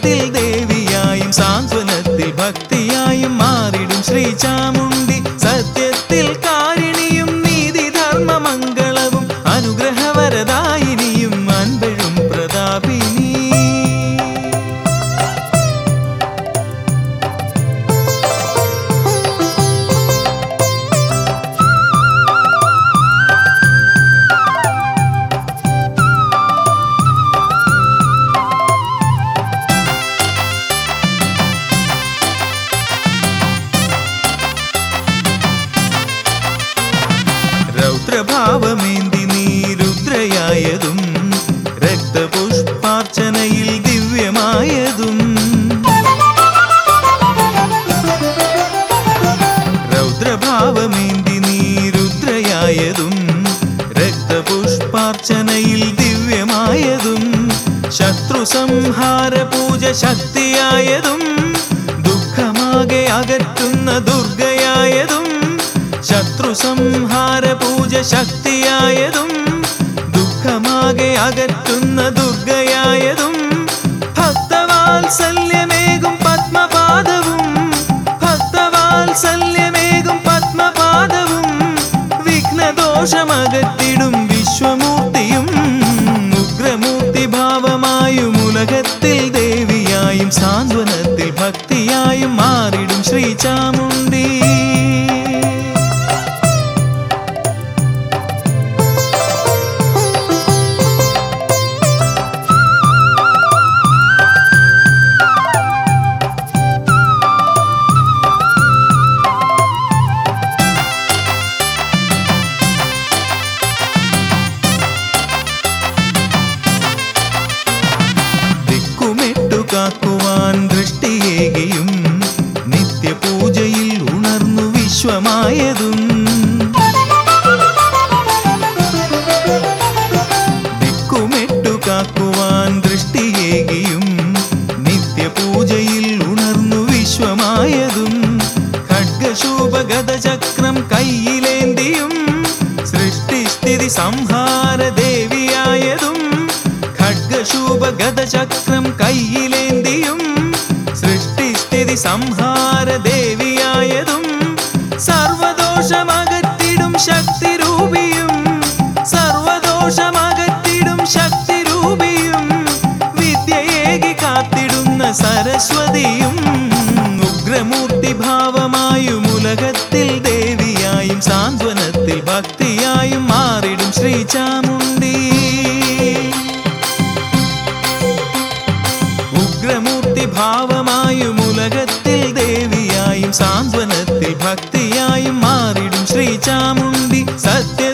ഉലകത്തിൽ ദേവിയായും സാന്ത്വനത്തിൽ ഭക്തിയായും മാറിടും ശ്രീ ചാമുണ്ടി സത്യത്തിൽ കാരിണിയും നീതി ധർമ്മ മംഗളവും അനുഗ്രഹവരദായിനിയും അൻപഴും പ്രതാപിനി രൗദ്രഭാവമേന്തി നീ രുദ്രയായതും രക്തപുഷ്പാർച്ചനയിൽ ദിവ്യമായതും രൗദ്രഭാവമേന്തി നീ രുദ്രയായതും രക്തപുഷ്പാർച്ചനയിൽ ദിവ്യമായതും ശത്രു സംഹാര പൂജ ശക്തിയായതും ദുഃഖമാകെ അകറ്റുന്ന ദുർഗയായതും ശത്രു സംഹാര പൂജ ശക്തിയായതും ദുഃഖമാകെ അകറ്റുന്ന ദുർഗയായതും ഭക്തവാത്സല്യമേകും പത്മപാദവും ഭക്തവാത്സല്യമേകും പത്മപാദവും വിഘ്നദോഷമകറ്റിടും വിശ്വമൂർത്തിയും ഉഗ്രമൂർത്തി ഭാവമായും ഉലകത്തിൽ ദേവിയായും സാന്ത്വനത്തിൽ ഭക്തിയായും മാറിടും ശ്രീ ചാമുണ്ടി ദിക്കുമെട്ടു കാക്കുവാൻ ദൃഷ്ടിയേകിയും നിത്യപൂജയിൽ ഉണർന്നു വിശ്വമായതും ദിക്കുമെട്ടു കാക്കുവാൻ ദൃഷ്ടിയേകിയും നിത്യപൂജയിൽ ഉണർന്നു വിശ്വമായതും ഖഡ്ഗശൂപഗതചക്രം കയ്യിലേന്തിയും സൃഷ്ടിസ്ഥിതി സംഹാര ദേവിയായതും ഖഡ്ഗശൂപഗതചക്രം കയ്യിലേന്തിയും സൃഷ്ടിസ്ഥിതി സംഹാര ദേവിയായതും സർവദോഷമകറ്റിടും ശക്തിരൂപിയും സർവദോഷമകറ്റിടും ശക്തിരൂപിയും വിദ്യയേകി കാത്തിടുന്ന സരസ്വതിയും ഉഗ്രമൂർത്തി ഭാവമായും ഉലകത്തിൽ ദേവിയായും സാന്ത്വനത്തിൽ ഭക്തിയായും മാറിടും ശ്രീ ചാമുണ്ടി ഉഗ്രമൂർത്തി ഭാവമായും ഉലകത്തിൽ ദേവിയായും സാന്ത്വനത്തിൽ ഭക്തിയായും മാറിടും ശ്രീ ചാമുണ്ടി സത്യ